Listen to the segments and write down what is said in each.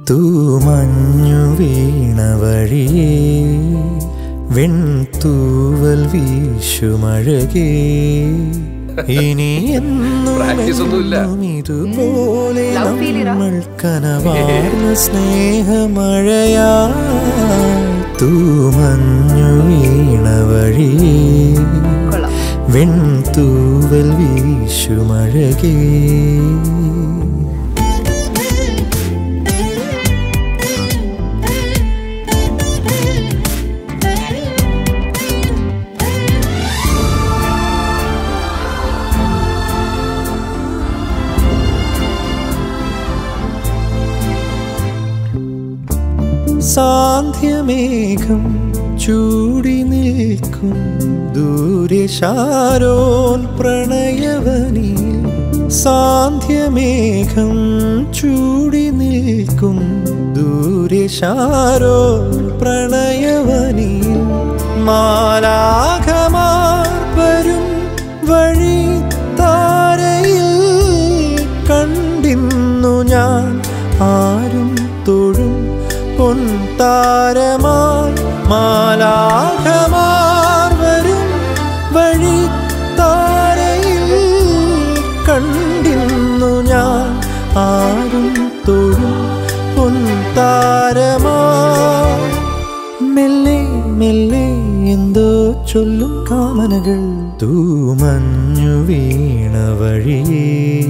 തൂമഞ്ഞു വീണ വഴിയേ വെൺതൂവൽ വീശുമഴകേ ഇനി Practice ഒന്നുമില്ല. എന്നും ഇതുപോലെ Love failure ആ? നമ്മൾ കനവാർന്ന സ്നേഹമഴയാ തൂമഞ്ഞു വീണ വഴിയേ കൊള്ളാം വെൺതൂവൽ വീശുമഴകേ സാന്ധ്യമേഘം ചൂടി നിൽക്കും ദൂരെ ശാരോൻ പ്രണയവനിൽ സാന്ധ്യമേഘം ചൂടി നിൽക്കും ദൂരെ ശാരോൻ പ്രണയവനിൽ മാലാഖമാർ വരും വഴി താരയിൽ കണ്ടിന്നു ഞാൻ ആരും തൊഴും പൊൻതാരമായി മാലാഖമാർ വരും വഴി താരയിൽ കണ്ടിന്നു ഞാൻ ആരും തൊഴും പൊൻതാരമായി മെല്ലെ മെല്ലെ എന്തോ ചൊല്ലും കാമനകൾ തൂമഞ്ഞു വീണ വഴിയേ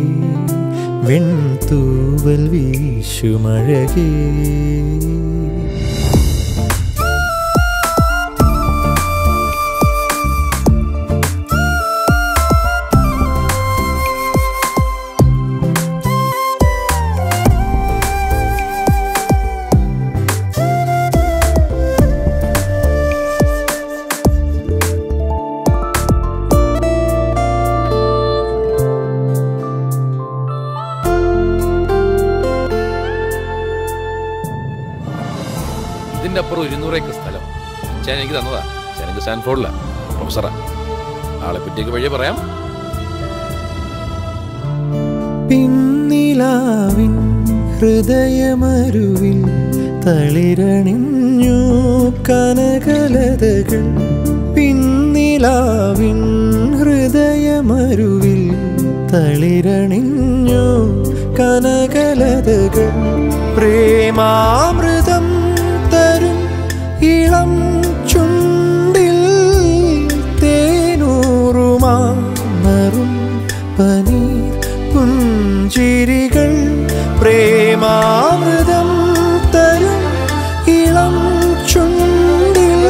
വെൺതൂവൽ വീശുമഴകേ ഇതിന്റെ അപ്പുറം ഇരുന്നൂറ് ഏക്കർ സ്ഥലം ഞാൻ എനിക്ക് തന്നതാ ഞാൻ എനിക്ക് സ്റ്റാൻഫോർഡിലാ പ്രൊഫസറാ ആളെ പറ്റിയൊക്കെ വഴിയെ പറയാം പിന്നിലാവിൻ ഹൃദയമരുവിൽ തളിരണിഞ്ഞു കനകലതകൾ പിന്നിലാവിൻ ഹൃദയമരുവിൽ തളിരണിഞ്ഞു കനകലതകൾ പ്രേമാമൃതം തരും ഇളം ചുണ്ടിൽ തേനൂറുമാറും പനീർ പുഞ്ചിരികൾ പ്രേമാമൃതം തരും ഇളം ചുണ്ടിൽ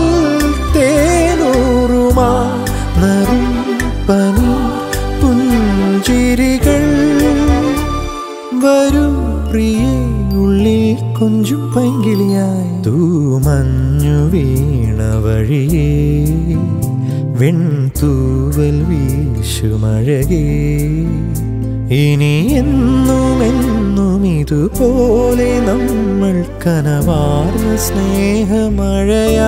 തേനൂറുമാറും പനീർ പുഞ്ചിരികൾ വരൂ പ്രിയേ ഉള്ളിൽ കൊഞ്ചും പൈങ്കിളിയായി തൂമഞ്ഞു വീണ വഴിയേ വെൺതൂവൽ വീശുമഴകേ ഇനി എന്നും എന്നും ഇതുപോലെ നമ്മൾ കനവാർന്ന സ്നേഹമഴയാ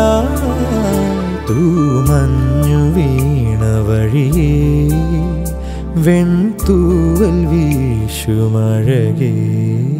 തൂമഞ്ഞു വീണ വഴിയേ വെൺതൂവൽ വീശുമഴകേ